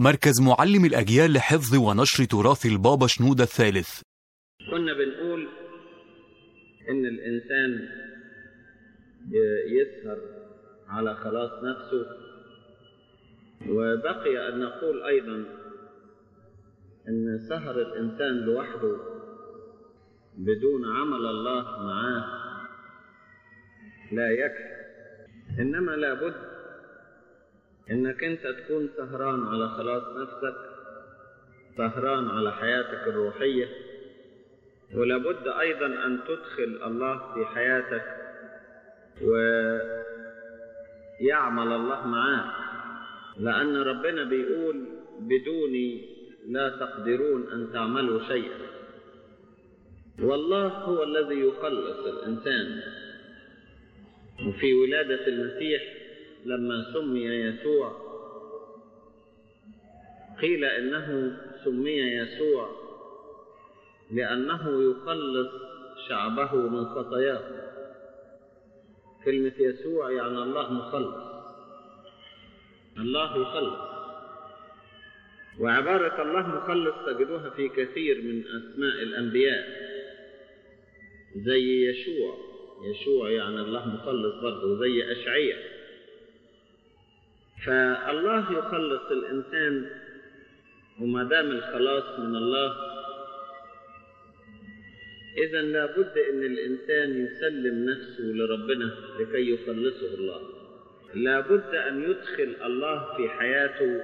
مركز معلم الأجيال لحفظ ونشر تراث البابا شنودة الثالث كنا بنقول إن الإنسان يسهر على خلاص نفسه وبقي أن نقول أيضا أن سهر الإنسان لوحده بدون عمل الله معاه لا يكفي إنما لابد إنك أنت تكون سهران على خلاص نفسك سهران على حياتك الروحية ولابد أيضا أن تدخل الله في حياتك ويعمل الله معاك لأن ربنا بيقول بدوني لا تقدرون أن تعملوا شيئا والله هو الذي يخلص الإنسان وفي ولادة المسيح لما سمي يسوع قيل إنه سمي يسوع لأنه يخلص شعبه من خطاياه كلمة يسوع يعني الله مخلص الله يخلص وعبارة الله مخلص تجدوها في كثير من أسماء الأنبياء زي يشوع يشوع يعني الله مخلص برضه زي أشعية فالله يخلص الإنسان وما دام الخلاص من الله إذا لابد أن الإنسان يسلم نفسه لربنا لكي يخلصه الله لابد أن يدخل الله في حياته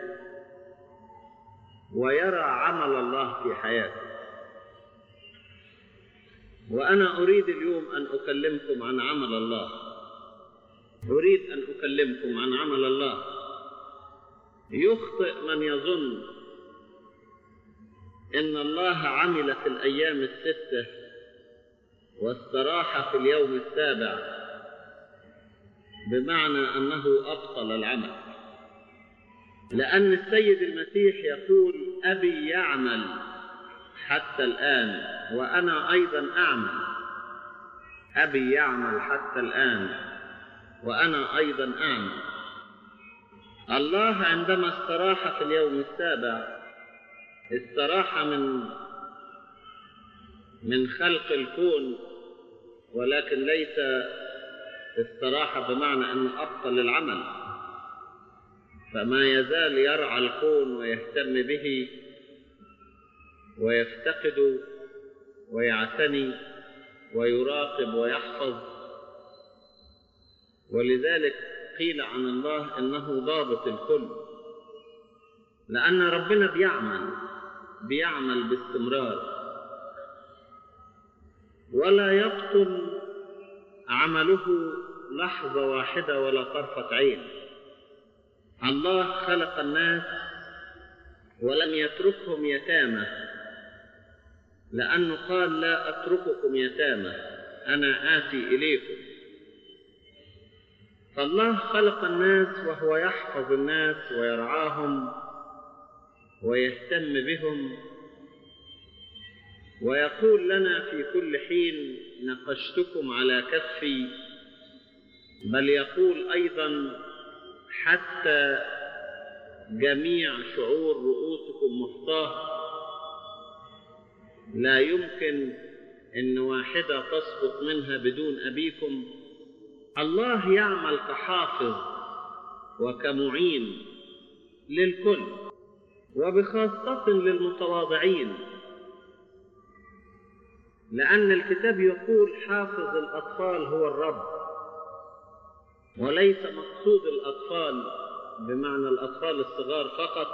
ويرى عمل الله في حياته وأنا أريد اليوم أن أكلمكم عن عمل الله أريد أن أكلمكم عن عمل الله يخطئ من يظن إن الله عمل في الأيام الستة واستراح في اليوم السابع بمعنى أنه أبطل العمل لأن السيد المسيح يقول أبي يعمل حتى الآن وأنا أيضا أعمل أبي يعمل حتى الآن وأنا أيضا أعمل الله عندما استراح في اليوم السابع استراح من من خلق الكون ولكن ليس استراح بمعنى أنه أبطل العمل فما يزال يرعى الكون ويهتم به ويفتقد ويعتني ويراقب ويحفظ ولذلك قيل عن الله انه ضابط الكل لان ربنا بيعمل بيعمل باستمرار ولا يبطل عمله لحظه واحده ولا طرفه عين الله خلق الناس ولم يتركهم يتامى لأنه قال لا أترككم يتامى أنا آتي إليكم فالله خلق الناس وهو يحفظ الناس ويرعاهم ويهتم بهم ويقول لنا في كل حين نقشتكم على كفي بل يقول أيضا حتى جميع شعور رؤوسكم محطاه لا يمكن ان واحده تسقط منها بدون ابيكم الله يعمل كحافظ وكمعين للكل وبخاصه للمتواضعين لان الكتاب يقول حافظ الاطفال هو الرب وليس مقصود الاطفال بمعنى الاطفال الصغار فقط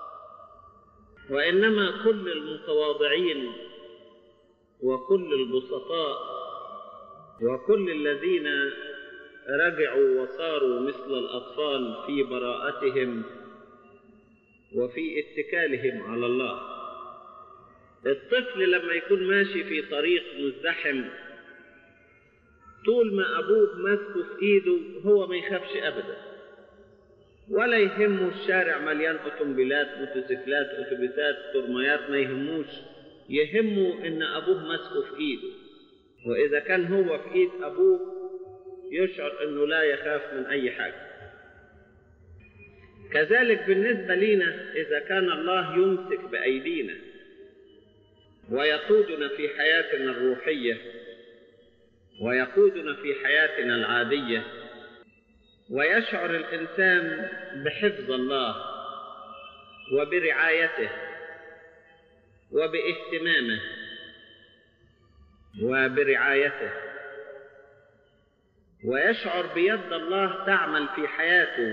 وانما كل المتواضعين وكل البسطاء وكل الذين رجعوا وصاروا مثل الاطفال في براءتهم وفي اتكالهم على الله الطفل لما يكون ماشي في طريق مزدحم طول ما ابوه ماسكه في ايده هو ما يخافش ابدا ولا يهمه الشارع مليان اوتومبيلات موتوسيكلات اتوبيسات ترميات ما يهموش يهمه ان ابوه ماسكه في ايده واذا كان هو في ايد ابوه يشعر انه لا يخاف من اي حاجه كذلك بالنسبة لنا إذا كان الله يمسك بأيدينا ويقودنا في حياتنا الروحية ويقودنا في حياتنا العادية ويشعر الإنسان بحفظ الله وبرعايته وباهتمامه وبرعايته ويشعر بيد الله تعمل في حياته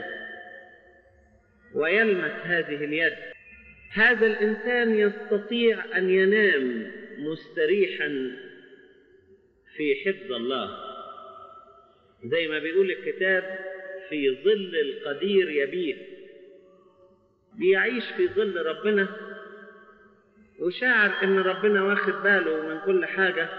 ويلمس هذه اليد هذا الإنسان يستطيع أن ينام مستريحا في حفظ الله زي ما بيقول الكتاب في ظل القدير يبيت بيعيش في ظل ربنا وشاعر ان ربنا واخد باله من كل حاجه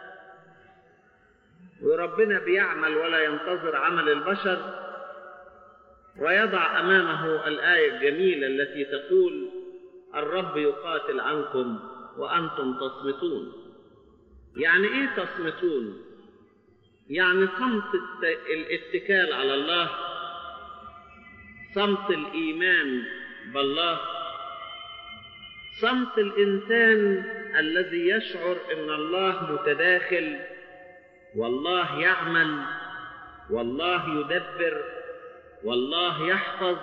وربنا بيعمل ولا ينتظر عمل البشر ويضع امامه الايه الجميله التي تقول الرب يقاتل عنكم وانتم تصمتون يعني ايه تصمتون يعني صمت الاتكال على الله صمت الايمان بالله صمت الانسان الذي يشعر ان الله متداخل والله يعمل والله يدبر والله يحفظ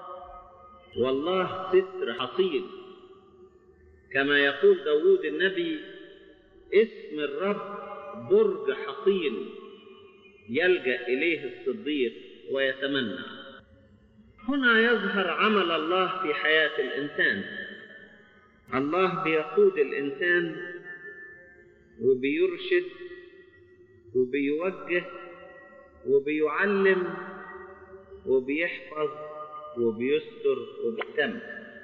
والله ستر حصين كما يقول داود النبي اسم الرب برج حصين يلجا اليه الصديق ويتمنى هنا يظهر عمل الله في حياه الانسان الله بيقود الانسان وبيرشد وبيوجه وبيعلم وبيحفظ وبيستر وبيهتم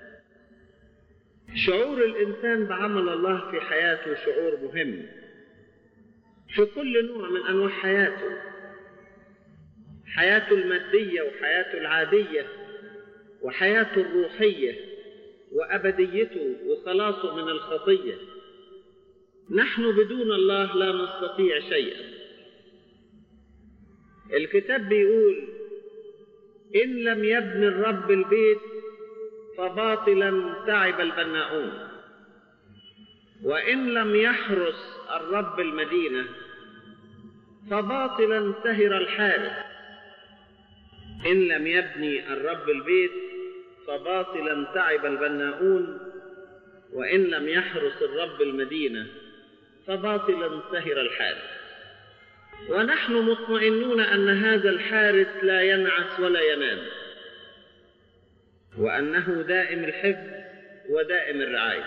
شعور الانسان بعمل الله في حياته شعور مهم في كل نوع من انواع حياته حياته الماديه وحياته العاديه وحياته الروحيه وابديته وخلاصه من الخطيه نحن بدون الله لا نستطيع شيئا الكتاب بيقول ان لم يبني الرب البيت فباطلا تعب البناؤون وان لم يحرس الرب المدينه فباطلا سهر الحارس ان لم يبني الرب البيت فباطلا تعب البناؤون وان لم يحرس الرب المدينه فباطلا سهر الحارس ونحن مطمئنون ان هذا الحارس لا ينعس ولا ينام وانه دائم الحفظ ودائم الرعايه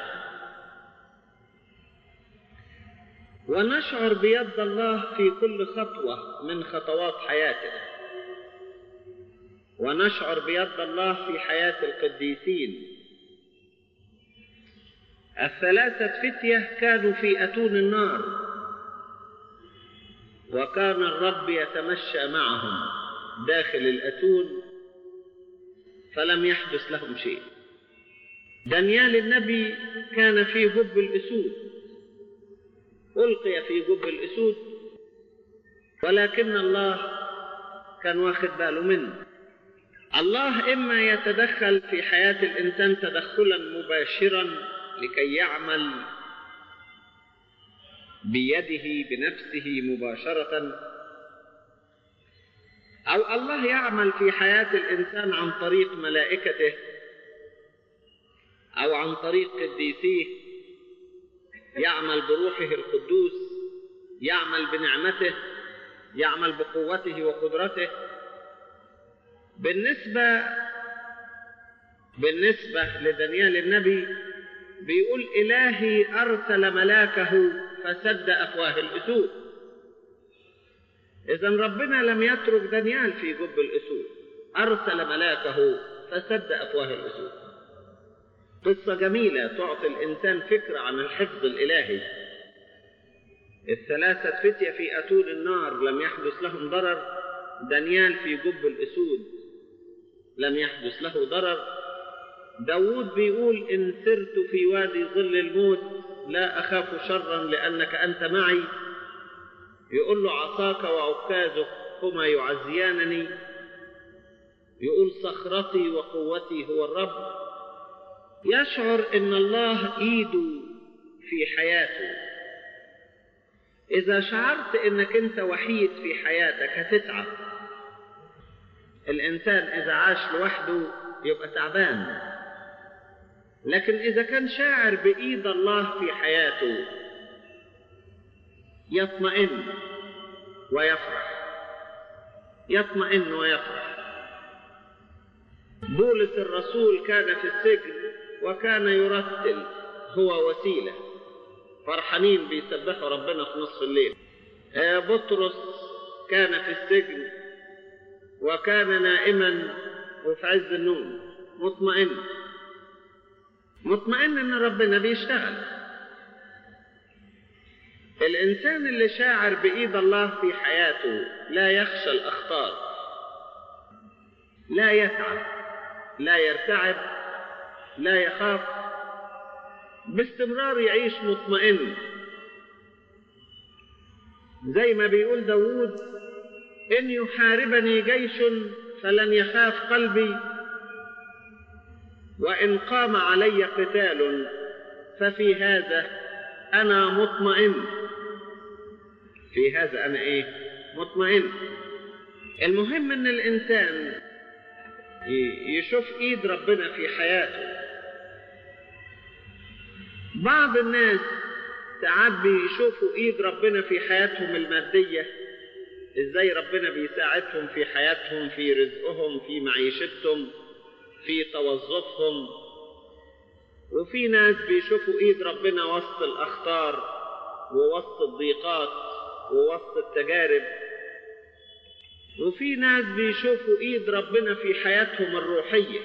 ونشعر بيد الله في كل خطوه من خطوات حياتنا ونشعر بيد الله في حياه القديسين الثلاثه فتيه كانوا في اتون النار وكان الرب يتمشى معهم داخل الاتون فلم يحدث لهم شيء دانيال النبي كان في جب الاسود القي في جب الاسود ولكن الله كان واخد باله منه الله اما يتدخل في حياه الانسان تدخلا مباشرا لكي يعمل بيده بنفسه مباشرة أو الله يعمل في حياة الإنسان عن طريق ملائكته أو عن طريق قديسيه يعمل بروحه القدوس يعمل بنعمته يعمل بقوته وقدرته بالنسبة بالنسبة لدانيال النبي بيقول إلهي أرسل ملاكه فسد أفواه الأسود إذا ربنا لم يترك دانيال في جب الأسود أرسل ملاكه فسد أفواه الأسود قصة جميلة تعطي الإنسان فكرة عن الحفظ الإلهي الثلاثة فتية في أتون النار لم يحدث لهم ضرر دانيال في جب الأسود لم يحدث له ضرر داود بيقول إن سرت في وادي ظل الموت لا أخاف شرا لأنك أنت معي يقول له عصاك وعكازك هما يعزيانني يقول صخرتي وقوتي هو الرب يشعر ان الله ايده في حياته اذا شعرت انك انت وحيد في حياتك هتتعب الانسان اذا عاش لوحده يبقى تعبان لكن اذا كان شاعر بايد الله في حياته يطمئن ويفرح يطمئن ويفرح بولس الرسول كان في السجن وكان يرتل هو وسيله فرحانين بيسبحوا ربنا في نصف الليل بطرس كان في السجن وكان نائما وفي عز النوم مطمئن مطمئن ان ربنا بيشتغل الانسان اللي شاعر بايد الله في حياته لا يخشى الاخطار لا يتعب لا يرتعب لا يخاف باستمرار يعيش مطمئن زي ما بيقول داود إن يحاربني جيش فلن يخاف قلبي وإن قام علي قتال ففي هذا أنا مطمئن في هذا أنا إيه مطمئن المهم إن الإنسان يشوف إيد ربنا في حياته بعض الناس ساعات بيشوفوا ايد ربنا في حياتهم المادية ازاي ربنا بيساعدهم في حياتهم في رزقهم في معيشتهم في توظفهم وفي ناس بيشوفوا ايد ربنا وسط الاخطار ووسط الضيقات ووسط التجارب وفي ناس بيشوفوا ايد ربنا في حياتهم الروحيه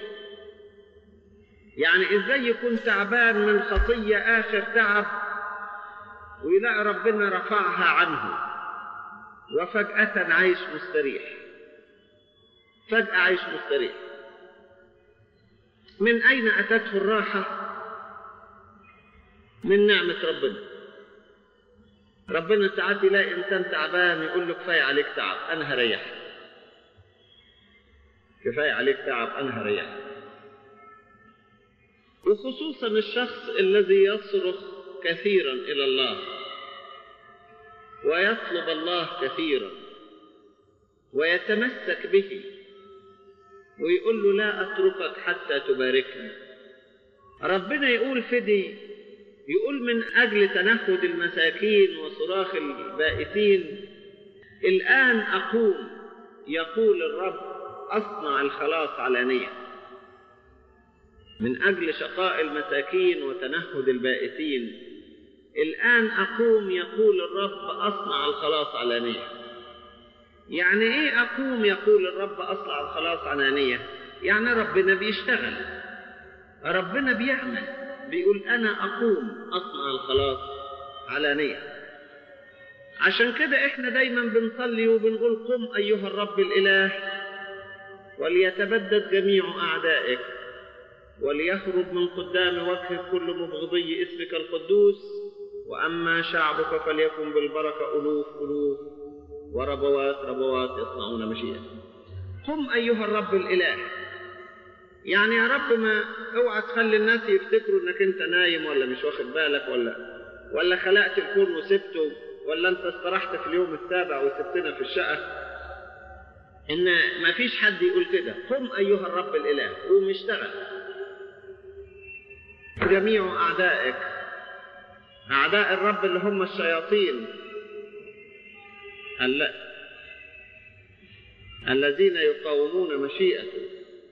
يعني ازاي يكون تعبان من خطية آخر تعب ويلاقي ربنا رفعها عنه وفجأة عايش مستريح فجأة عايش مستريح من أين أتته الراحة من نعمة ربنا ربنا ساعات يلاقي إنسان تعبان يقول له كفاية عليك تعب أنا هريحك كفاية عليك تعب أنا هريحك وخصوصا الشخص الذي يصرخ كثيرا الى الله ويطلب الله كثيرا ويتمسك به ويقول له لا اتركك حتى تباركني ربنا يقول فدي يقول من اجل تنهد المساكين وصراخ البائسين الان اقوم يقول الرب اصنع الخلاص علانيه من أجل شقاء المساكين وتنهد البائسين الآن أقوم يقول الرب أصنع الخلاص علانية يعني إيه أقوم يقول الرب أصنع الخلاص علانية يعني ربنا بيشتغل ربنا بيعمل بيقول أنا أقوم أصنع الخلاص علانية عشان كده إحنا دايما بنصلي وبنقول قم أيها الرب الإله وليتبدد جميع أعدائك وليهرب من قدام وجهك كل مبغضي اسمك القدوس وأما شعبك فليكن بالبركة ألوف ألوف وربوات ربوات يصنعون مشيئة قم أيها الرب الإله يعني يا رب ما اوعى تخلي الناس يفتكروا انك انت نايم ولا مش واخد بالك ولا ولا خلقت الكون وسبته ولا انت استرحت في اليوم السابع وسبتنا في الشقة ان ما فيش حد يقول كده قم ايها الرب الاله قوم اشتغل جميع أعدائك أعداء الرب اللي هم الشياطين الل... الذين يقاومون مشيئته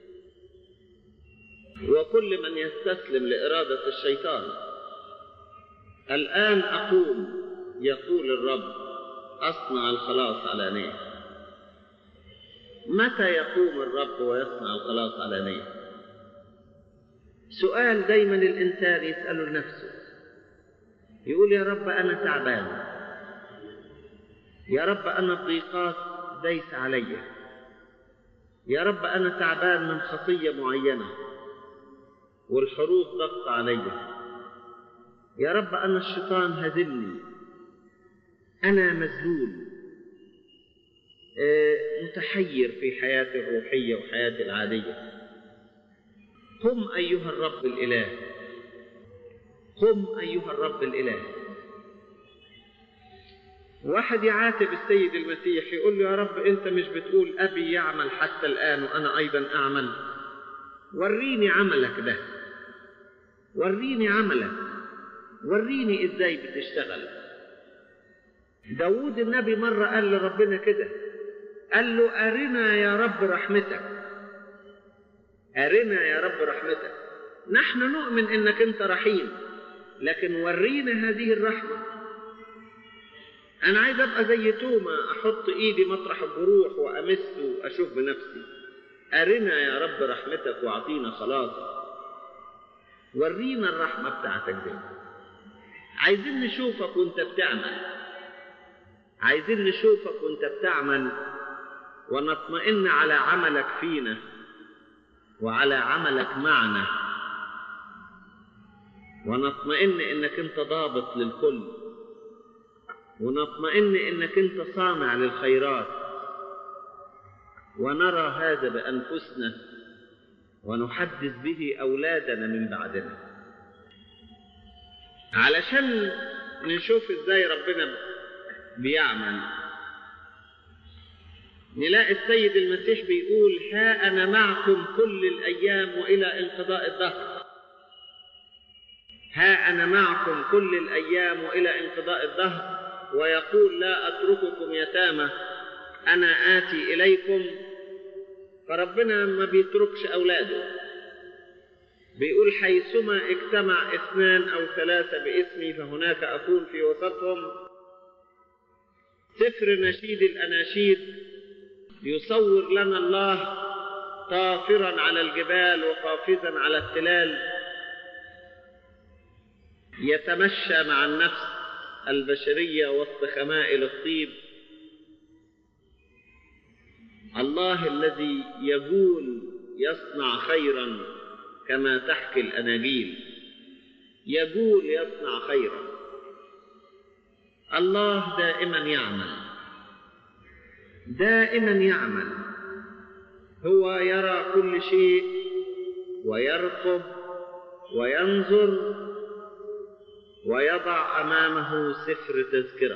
وكل من يستسلم لإرادة الشيطان الآن أقوم يقول الرب أصنع الخلاص علانية متى يقوم الرب ويصنع الخلاص علانية سؤال دايما الإنسان يسأله لنفسه يقول يا رب أنا تعبان يا رب أنا الضيقات دايس علي يا رب أنا تعبان من خطية معينة والحروب ضغط علي يا رب أنا الشيطان هزمني أنا مذلول متحير في حياتي الروحية وحياتي العادية قم أيها الرب الإله قم أيها الرب الإله واحد يعاتب السيد المسيح يقول له يا رب أنت مش بتقول أبي يعمل حتى الآن وأنا أيضا أعمل وريني عملك ده وريني عملك وريني إزاي بتشتغل داود النبي مرة قال لربنا كده قال له أرنا يا رب رحمتك أرنا يا رب رحمتك نحن نؤمن إنك أنت رحيم لكن ورينا هذه الرحمة أنا عايز أبقى زي توما أحط إيدي مطرح الجروح وأمس وأشوف بنفسي أرنا يا رب رحمتك وأعطينا خلاص ورينا الرحمة بتاعتك دي عايزين نشوفك وانت بتعمل عايزين نشوفك وانت بتعمل ونطمئن على عملك فينا وعلى عملك معنا ونطمئن انك انت ضابط للكل ونطمئن انك انت صانع للخيرات ونرى هذا بانفسنا ونحدث به اولادنا من بعدنا علشان نشوف ازاي ربنا بيعمل نلاقي السيد المسيح بيقول ها أنا معكم كل الأيام وإلى انقضاء الدهر ها أنا معكم كل الأيام وإلى انقضاء الدهر ويقول لا أترككم يتامى أنا آتي إليكم فربنا ما بيتركش أولاده بيقول حيثما اجتمع اثنان أو ثلاثة باسمي فهناك أكون في وسطهم سفر نشيد الأناشيد يصور لنا الله طافرا على الجبال وقافزا على التلال يتمشى مع النفس البشرية وسط خمائل الطيب الله الذي يقول يصنع خيرا كما تحكي الأناجيل يقول يصنع خيرا الله دائما يعمل دائما يعمل هو يرى كل شيء ويرقب وينظر ويضع امامه سفر تذكره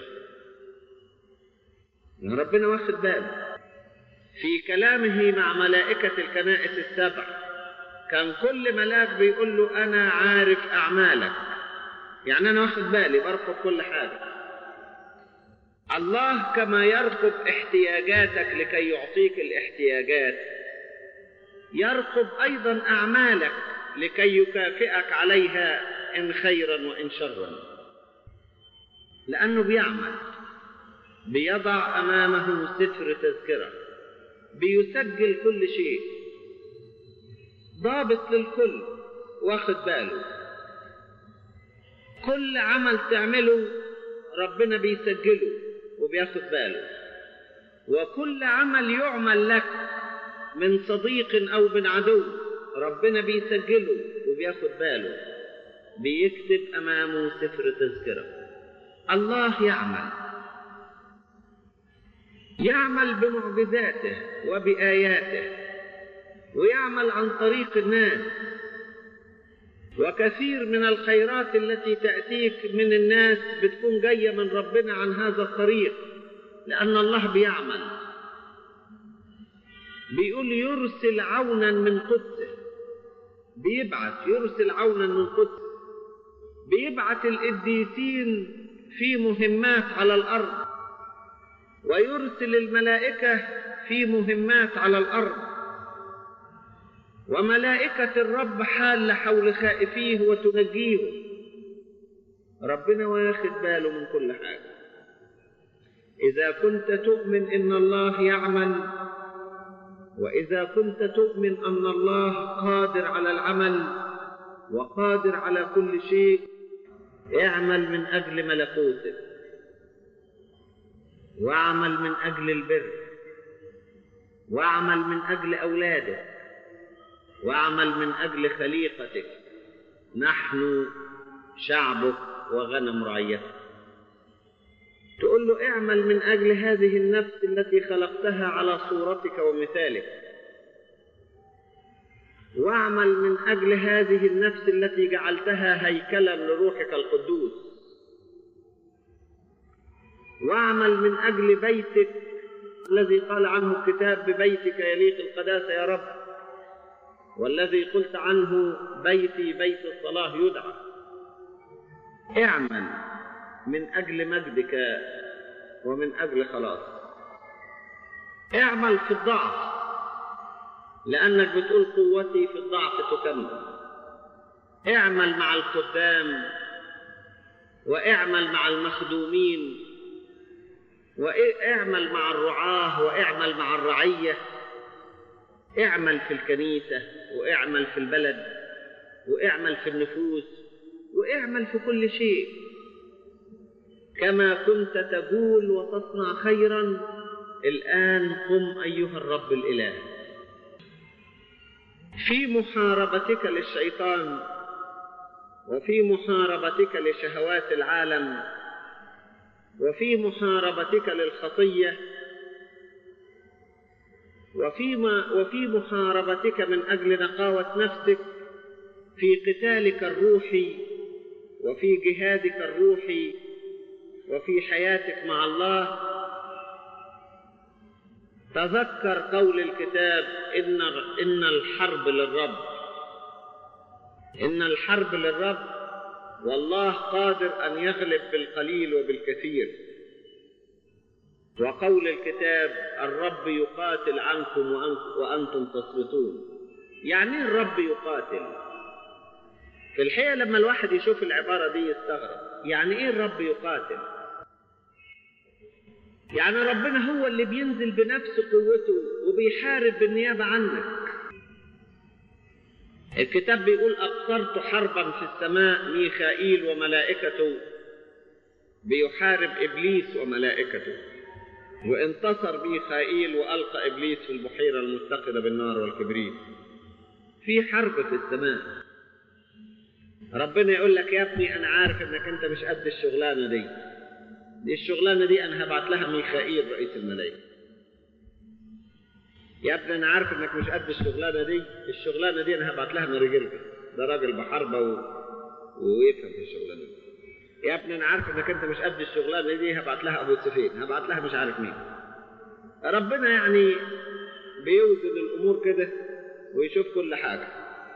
ربنا واخد باله في كلامه مع ملائكه الكنائس السبع كان كل ملاك بيقول له انا عارف اعمالك يعني انا واخد بالي برقب كل حاجه الله كما يرقب احتياجاتك لكي يعطيك الاحتياجات يرقب ايضا اعمالك لكي يكافئك عليها ان خيرا وان شرا لانه بيعمل بيضع امامه سفر تذكره بيسجل كل شيء ضابط للكل واخد باله كل عمل تعمله ربنا بيسجله وبياخد باله وكل عمل يعمل لك من صديق او من عدو ربنا بيسجله وبياخد باله بيكتب امامه سفر تذكره الله يعمل يعمل بمعجزاته وباياته ويعمل عن طريق الناس وكثير من الخيرات التي تأتيك من الناس بتكون جاية من ربنا عن هذا الطريق لأن الله بيعمل بيقول يرسل عونا من قدسه بيبعث يرسل عونا من قدسه بيبعث القديسين في مهمات على الأرض ويرسل الملائكة في مهمات على الأرض وملائكة الرب حال حول خائفيه وتنجيهم ربنا واخد باله من كل حاجة إذا كنت تؤمن إن الله يعمل وإذا كنت تؤمن أن الله قادر على العمل وقادر على كل شيء اعمل من أجل ملكوته واعمل من أجل البر واعمل من أجل أولادك واعمل من أجل خليقتك نحن شعبك وغنم رعيتك يقول له اعمل من أجل هذه النفس التي خلقتها على صورتك ومثالك واعمل من أجل هذه النفس التي جعلتها هيكلا لروحك القدوس واعمل من أجل بيتك الذي قال عنه الكتاب ببيتك يليق القداسة يا رب والذي قلت عنه بيتي بيت الصلاة يدعى اعمل من أجل مجدك ومن أجل خلاص اعمل في الضعف لأنك بتقول قوتي في الضعف تكمل اعمل مع الخدام واعمل مع المخدومين واعمل مع الرعاة واعمل مع الرعية اعمل في الكنيسة واعمل في البلد واعمل في النفوس واعمل في كل شيء كما كنت تقول وتصنع خيرا الآن قم أيها الرب الإله في محاربتك للشيطان وفي محاربتك لشهوات العالم وفي محاربتك للخطية وفيما وفي محاربتك من أجل نقاوة نفسك في قتالك الروحي وفي جهادك الروحي وفي حياتك مع الله تذكر قول الكتاب إن إن الحرب للرب إن الحرب للرب والله قادر أن يغلب بالقليل وبالكثير وقول الكتاب الرب يقاتل عنكم وأنتم تصمتون يعني الرب يقاتل في الحقيقة لما الواحد يشوف العبارة دي يستغرب يعني إيه الرب يقاتل يعني ربنا هو اللي بينزل بنفس قوته وبيحارب بالنيابة عنك الكتاب بيقول أبصرت حربا في السماء ميخائيل وملائكته بيحارب إبليس وملائكته وانتصر ميخائيل وألقى إبليس في البحيرة المتقدة بالنار والكبريت في حرب في السماء ربنا يقول لك يا ابني أنا عارف إنك أنت مش قد الشغلانة دي دي الشغلانة دي أنا هبعت لها ميخائيل رئيس الملائكة يا ابني أنا عارف إنك مش قد الشغلانة دي الشغلانة دي أنا هبعت لها مرجلك ده راجل بحربة و... ويفهم في الشغلانة دي يا ابني أنا عارف إنك أنت مش قد الشغلانة دي هبعت لها أبو سفين هبعت لها مش عارف مين ربنا يعني بيوزن الأمور كده ويشوف كل حاجة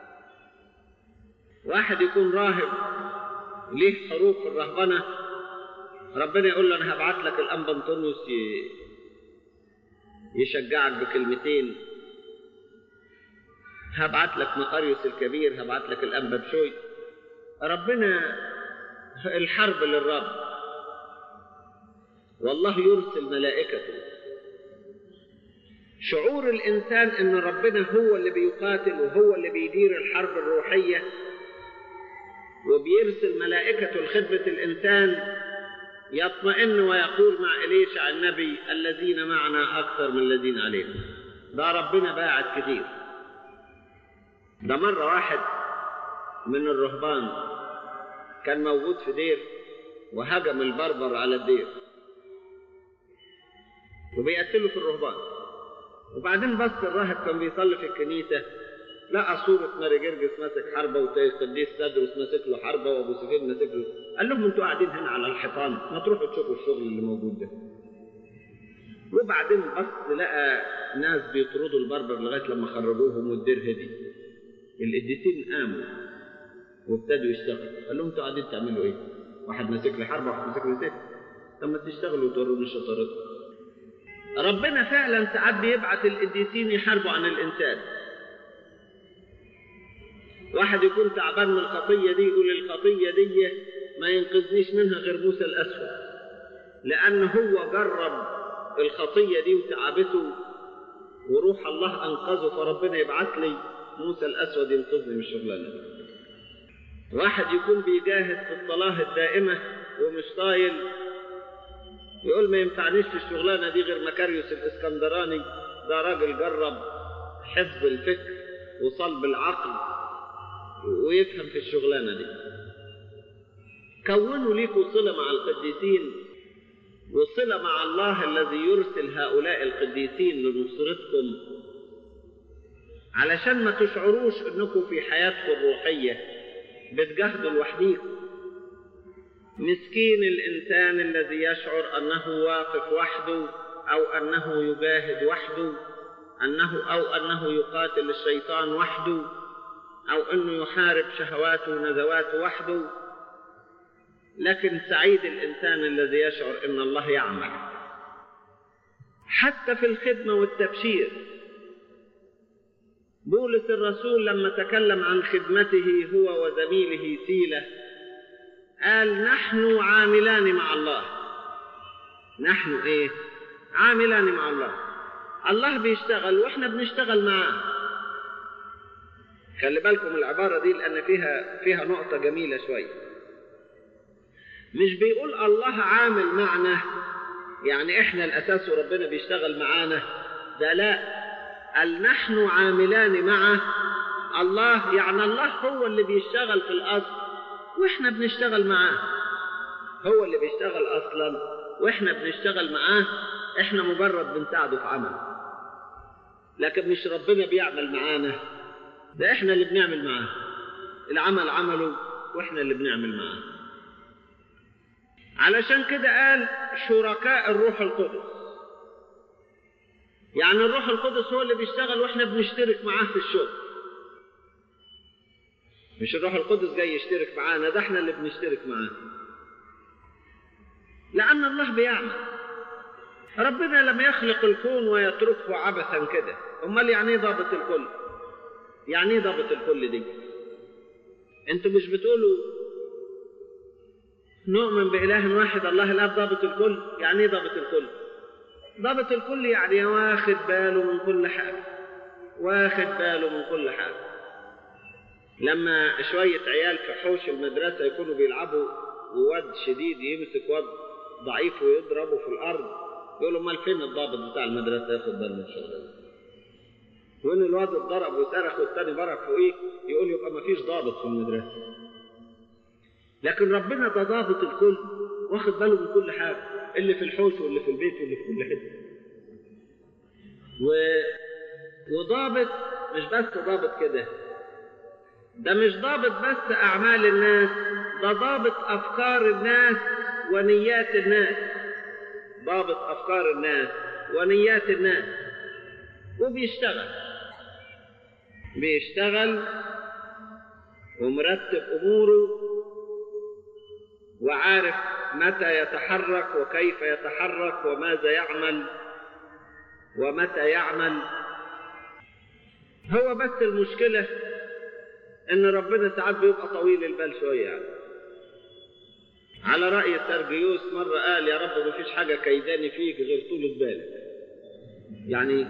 واحد يكون راهب ليه حروف في الرهبنه ربنا يقول له انا هبعت لك الانبا انطونيوس يشجعك بكلمتين هبعت لك مقاريوس الكبير هبعت لك الانبا بشوي ربنا الحرب للرب والله يرسل ملائكته شعور الانسان ان ربنا هو اللي بيقاتل وهو اللي بيدير الحرب الروحيه وبيرسل ملائكته لخدمه الانسان يطمئن ويقول مع إليشع النبي الذين معنا أكثر من الذين علينا ده ربنا باعت كتير ده مرة واحد من الرهبان كان موجود في دير وهجم البربر على الدير وبيقتلوا في الرهبان وبعدين بس الراهب كان بيصلي في الكنيسة لقى صورة ماري جرجس ماسك حربة وقديس تدرس ماسك له حربة وأبو سفيان ماسك له قال لهم أنتوا قاعدين هنا على الحيطان ما تروحوا تشوفوا الشغل اللي موجود ده وبعدين بص لقى ناس بيطردوا البربر لغاية لما خرجوهم والدير هدي القديسين قاموا وابتدوا يشتغلوا قال لهم أنتوا قاعدين تعملوا إيه؟ واحد ماسك لي حربة واحد ماسك لي سيف طب ما تشتغلوا وتوروني شطارتكم ربنا فعلا ساعات بيبعت القديسين يحاربوا عن الإنسان واحد يكون تعبان من الخطية دي يقول الخطية دي ما ينقذنيش منها غير موسى الأسود لأن هو جرب الخطية دي وتعبته وروح الله أنقذه فربنا يبعث لي موسى الأسود ينقذني من الشغلانة دي واحد يكون بيجاهد في الصلاة الدائمة ومش طايل يقول ما ينفعنيش في الشغلانة دي غير مكاريوس الإسكندراني ده راجل جرب حفظ الفكر وصلب العقل ويفهم في الشغلانة دي كونوا ليكوا صلة مع القديسين وصلة مع الله الذي يرسل هؤلاء القديسين لنصرتكم علشان ما تشعروش انكم في حياتكم الروحية بتجاهدوا لوحديكم مسكين الإنسان الذي يشعر أنه واقف وحده أو أنه يجاهد وحده أنه أو أنه يقاتل الشيطان وحده أو أنه يحارب شهواته ونزواته وحده لكن سعيد الإنسان الذي يشعر أن الله يعمل حتى في الخدمة والتبشير بولس الرسول لما تكلم عن خدمته هو وزميله سيلة قال نحن عاملان مع الله نحن ايه عاملان مع الله الله بيشتغل واحنا بنشتغل معاه خلي بالكم العبارة دي لأن فيها فيها نقطة جميلة شوية مش بيقول الله عامل معنا يعني احنا الأساس وربنا بيشتغل معانا ده لا قال نحن عاملان مع الله يعني الله هو اللي بيشتغل في الأصل واحنا بنشتغل معاه هو اللي بيشتغل أصلا واحنا بنشتغل معاه احنا مجرد بنساعده في عمل لكن مش ربنا بيعمل معانا ده احنا اللي بنعمل معاه العمل عمله واحنا اللي بنعمل معاه علشان كده قال شركاء الروح القدس يعني الروح القدس هو اللي بيشتغل واحنا بنشترك معاه في الشغل مش الروح القدس جاي يشترك معانا ده احنا اللي بنشترك معاه لأن الله بيعمل ربنا لم يخلق الكون ويتركه عبثا كده امال يعني ايه ضابط الكل يعني ايه ضابط الكل دي انتوا مش بتقولوا نؤمن بإله واحد الله الآب ضابط الكل يعني ايه ضابط الكل ضابط الكل يعني واخد باله من كل حاجة واخد باله من كل حاجة لما شوية عيال في حوش المدرسة يكونوا بيلعبوا وواد شديد يمسك واد ضعيف ويضربه في الأرض يقولوا امال فين الضابط بتاع المدرسة ياخد باله من الشغل وإن الواد اتضرب وصرخ والتاني برك فوقيه يقول يبقى ما فيش ضابط في المدرسة لكن ربنا ده ضابط الكل واخد باله من كل حاجة اللي في الحوش واللي في البيت واللي في كل حتة و... وضابط مش بس ضابط كده ده مش ضابط بس أعمال الناس ده ضابط أفكار الناس ونيات الناس ضابط أفكار الناس ونيات الناس وبيشتغل بيشتغل ومرتب أموره وعارف متى يتحرك وكيف يتحرك وماذا يعمل ومتى يعمل هو بس المشكلة إن ربنا ساعات بيبقى طويل البال شوية يعني على رأي سرجيوس مرة قال يا رب ما فيش حاجة كيداني فيك غير طولة بالك يعني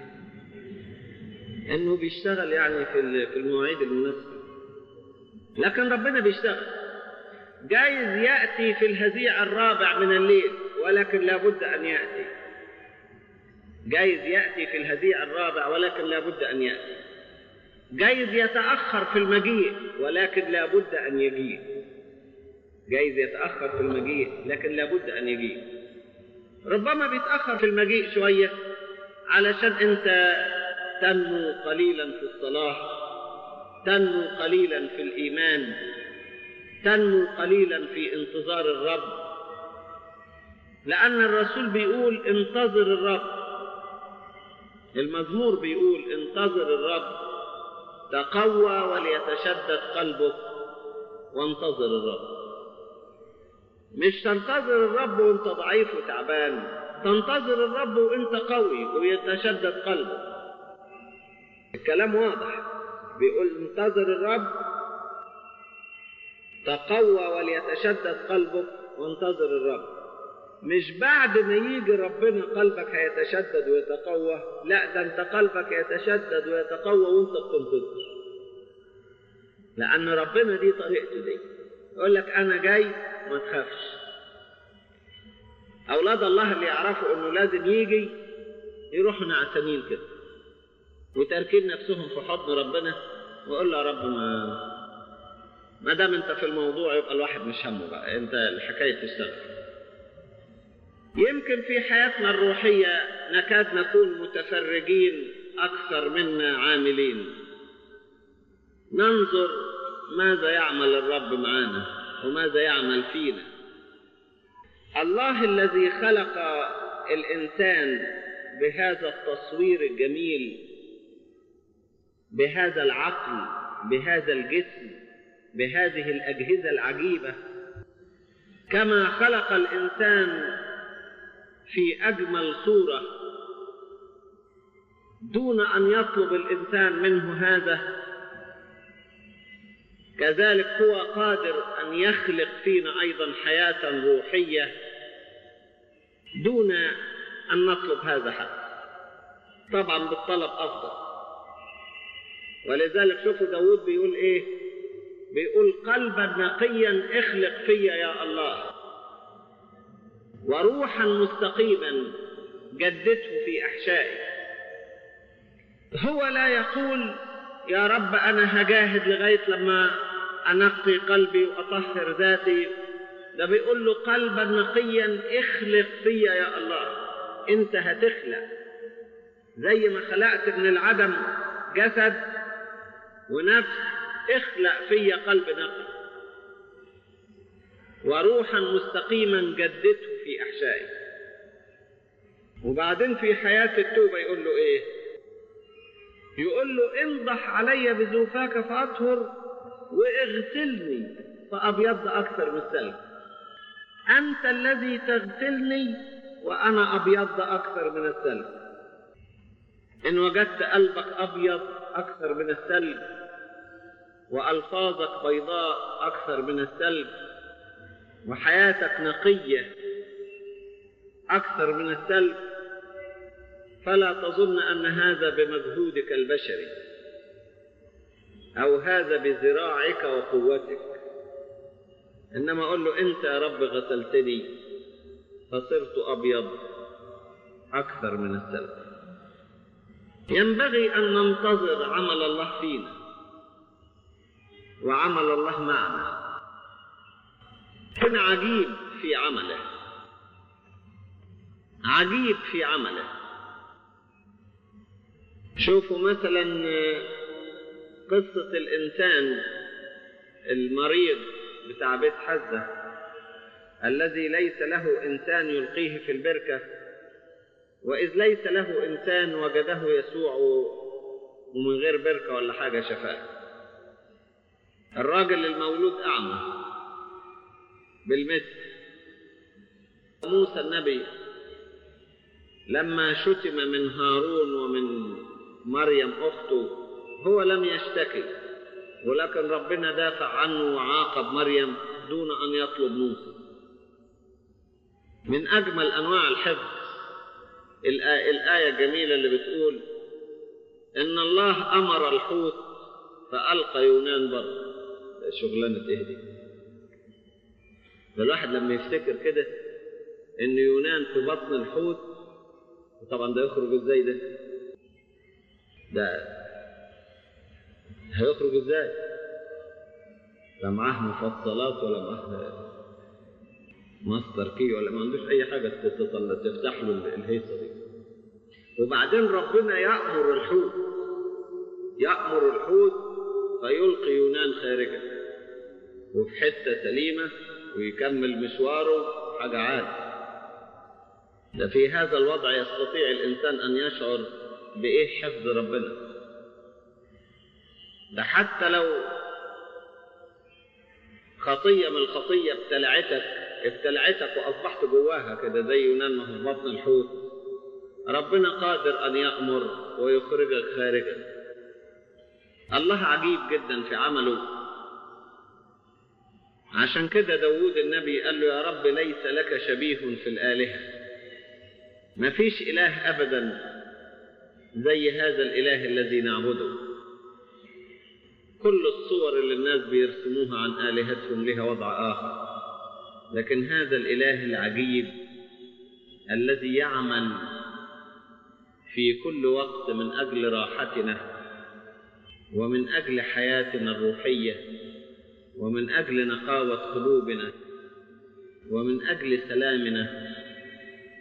إنه بيشتغل يعني في في المواعيد المناسبة لكن ربنا بيشتغل جايز يأتي في الهزيع الرابع من الليل ولكن لابد أن يأتي جايز يأتي في الهزيع الرابع ولكن لابد أن يأتي جايز يتأخر في المجيء ولكن لابد أن يجيء جايز يتأخر في المجيء لكن لابد أن يجيء ربما بيتأخر في المجيء شوية علشان أنت تنمو قليلا في الصلاة تنمو قليلا في الإيمان تنمو قليلا في انتظار الرب لأن الرسول بيقول انتظر الرب المزمور بيقول انتظر الرب تقوى وليتشدد قلبك وانتظر الرب مش تنتظر الرب وانت ضعيف وتعبان تنتظر الرب وانت قوي ويتشدد قلبك الكلام واضح بيقول انتظر الرب تقوى وليتشدد قلبك وانتظر الرب مش بعد ما يجي ربنا قلبك هيتشدد ويتقوى لا ده انت قلبك يتشدد ويتقوى وانت بتنتظر لان ربنا دي طريقته دي يقول لك انا جاي ما تخافش اولاد الله اللي يعرفوا انه لازم يجي يروحوا نعسانين كده وتاركين نفسهم في حضن ربنا ويقول له يا رب ما ما دام انت في الموضوع يبقى الواحد مش همه بقى انت الحكايه تشتغل يمكن في حياتنا الروحية نكاد نكون متفرجين أكثر منا عاملين ننظر ماذا يعمل الرب معنا وماذا يعمل فينا الله الذي خلق الإنسان بهذا التصوير الجميل بهذا العقل بهذا الجسم بهذه الأجهزة العجيبة كما خلق الإنسان في أجمل صورة دون أن يطلب الإنسان منه هذا كذلك هو قادر أن يخلق فينا أيضا حياة روحية دون أن نطلب هذا حتى طبعا بالطلب أفضل ولذلك شوفوا داود بيقول إيه بيقول قلبا نقيا اخلق فيا يا الله وروحا مستقيما جدده في احشائي هو لا يقول يا رب انا هجاهد لغايه لما انقي قلبي واطهر ذاتي ده بيقول له قلبا نقيا اخلق فيا يا الله انت هتخلق زي ما خلقت من العدم جسد ونفس اخلق فيا قلب نقي وروحا مستقيما جدده في احشائي وبعدين في حياة التوبة يقول له ايه يقول له انضح علي بزوفاك فاطهر واغسلني فابيض اكثر من الثلج انت الذي تغسلني وانا ابيض اكثر من الثلج ان وجدت قلبك ابيض اكثر من الثلج والفاظك بيضاء اكثر من الثلج وحياتك نقيه اكثر من الثلج فلا تظن ان هذا بمجهودك البشري او هذا بذراعك وقوتك انما اقول له انت يا رب غسلتني فصرت ابيض اكثر من الثلج ينبغي ان ننتظر عمل الله فينا وعمل الله معنا كن عجيب في عمله عجيب في عمله شوفوا مثلا قصة الإنسان المريض بتاع بيت حزة الذي ليس له إنسان يلقيه في البركة وإذ ليس له إنسان وجده يسوع ومن غير بركة ولا حاجة شفاه الراجل المولود أعمى بالمثل موسى النبي لما شتم من هارون ومن مريم أخته هو لم يشتكي ولكن ربنا دافع عنه وعاقب مريم دون أن يطلب موسى من أجمل أنواع الحفظ الآية الجميلة اللي بتقول إن الله أمر الحوت فألقى يونان بره شغلانة إيه دي الواحد لما يفتكر كده إن يونان في بطن الحوت طبعا ده يخرج إزاي ده ده هيخرج إزاي لا معاه مفصلات ولا معاه ماستر كي ولا ما عندوش اي حاجه تفتح له الهيصه دي وبعدين ربنا يامر الحوت يامر الحوت فيلقي يونان خارجا وفي حته سليمه ويكمل مشواره حاجه عادي ده في هذا الوضع يستطيع الانسان ان يشعر بايه حفظ ربنا ده حتى لو خطيه من الخطيه ابتلعتك ابتلعتك واصبحت جواها كده زي يونان ما في بطن الحوت ربنا قادر ان يامر ويخرجك خارجا الله عجيب جدا في عمله عشان كده داود النبي قال له يا رب ليس لك شبيه في الآلهة ما فيش إله أبدا زي هذا الإله الذي نعبده كل الصور اللي الناس بيرسموها عن آلهتهم لها وضع آخر لكن هذا الإله العجيب الذي يعمل في كل وقت من أجل راحتنا ومن أجل حياتنا الروحية ومن أجل نقاوة قلوبنا ومن أجل سلامنا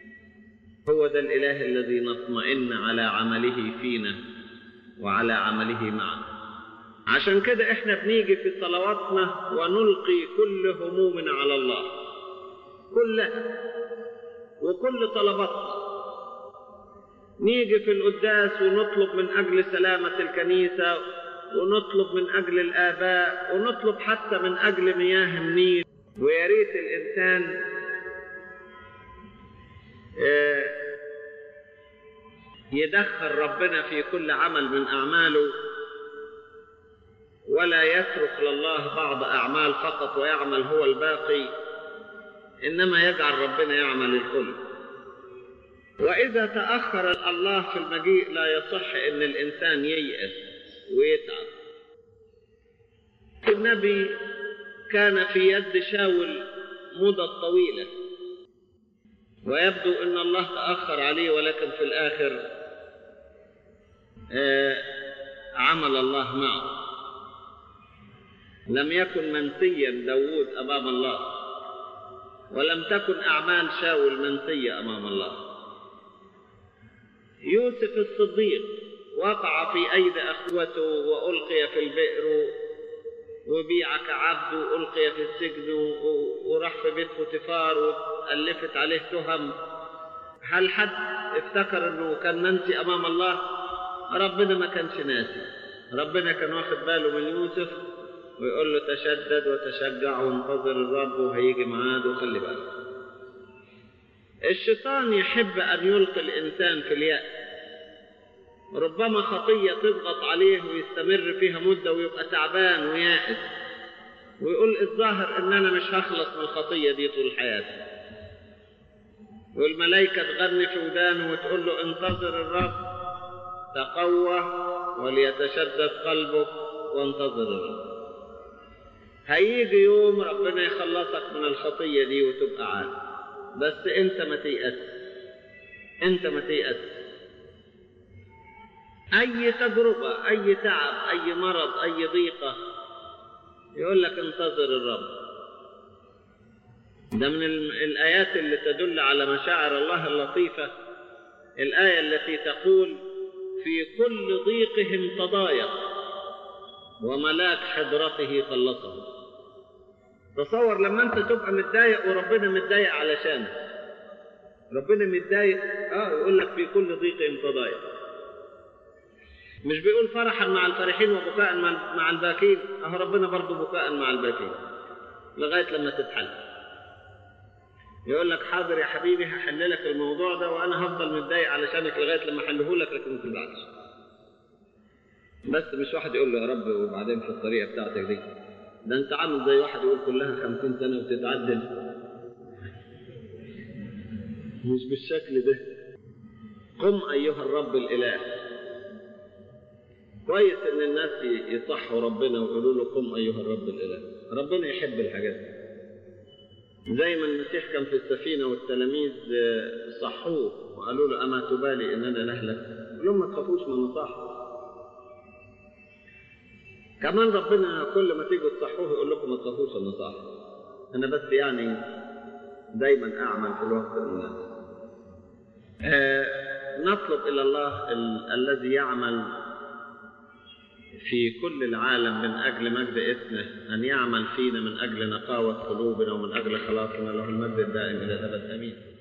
هو ده الإله الذي نطمئن على عمله فينا وعلى عمله معنا عشان كده احنا بنيجي في صلواتنا ونلقي كل همومنا على الله كلها وكل طلباتنا نيجي في القداس ونطلب من أجل سلامة الكنيسة ونطلب من أجل الآباء ونطلب حتى من أجل مياه النيل ويا ريت الإنسان يدخل ربنا في كل عمل من أعماله ولا يترك لله بعض أعمال فقط ويعمل هو الباقي إنما يجعل ربنا يعمل الكل وإذا تأخر الله في المجيء لا يصح إن الإنسان ييأس ويتعب النبي كان في يد شاول مدة طويلة ويبدو أن الله تأخر عليه ولكن في الآخر آه عمل الله معه لم يكن منسيا داود أمام الله ولم تكن أعمال شاول منسية أمام الله يوسف الصديق وقع في أيدي أخوته وألقي في البئر وبيع كعبد وألقي في السجن وراح في بيت فوتيفار وألفت عليه تهم هل حد افتكر انه كان منسي امام الله ربنا ما كانش ناسي ربنا كان واخد باله من يوسف ويقول له تشدد وتشجع وانتظر الرب وهيجي معاد وخلي بالك الشيطان يحب ان يلقي الانسان في اليأس ربما خطية تضغط عليه ويستمر فيها مدة ويبقى تعبان ويائس ويقول الظاهر ان انا مش هخلص من الخطية دي طول حياتي والملائكة تغني في ودانه وتقول له انتظر الرب تقوى وليتشدد قلبك وانتظر الرب هيجي يوم ربنا يخلصك من الخطية دي وتبقى عاد بس انت ما تيأس انت ما تيأس اي تجربة اي تعب اي مرض اي ضيقة يقول لك انتظر الرب ده من الآيات اللي تدل على مشاعر الله اللطيفة الآية التي تقول في كل ضيقهم تضايق وملاك حضرته خلصه تصور لما انت تبقى متضايق وربنا متضايق علشانك ربنا متضايق اه يقول لك في كل ضيقهم تضايق مش بيقول فرحا مع الفرحين وبكاء مع الباكين اهو ربنا برضه بكاء مع الباكين لغايه لما تتحل يقول لك حاضر يا حبيبي هحل لك الموضوع ده وانا هفضل متضايق علشانك لغايه لما احله لك لكن ما تزعلش بس مش واحد يقول له يا رب وبعدين في الطريقه بتاعتك دي ده انت عامل زي واحد يقول كلها خمسين سنه وتتعدل مش بالشكل ده قم ايها الرب الاله كويس ان الناس يصحوا ربنا ويقولوا له قم ايها الرب الاله ربنا يحب الحاجات دي زي ما المسيح كان في السفينة والتلاميذ صحوه وقالوا له أما تبالي إننا نهلك قال لهم ما تخافوش من نصاح كمان ربنا كل ما تيجوا تصحوه يقول لكم ما تخافوش النصاح أنا بس يعني دايما أعمل في الوقت المناسب آه نطلب إلى الله ال- الذي يعمل في كل العالم من أجل مجد اسمه أن يعمل فينا من أجل نقاوة قلوبنا ومن أجل خلاصنا له المجد الدائم إلى الأبد آمين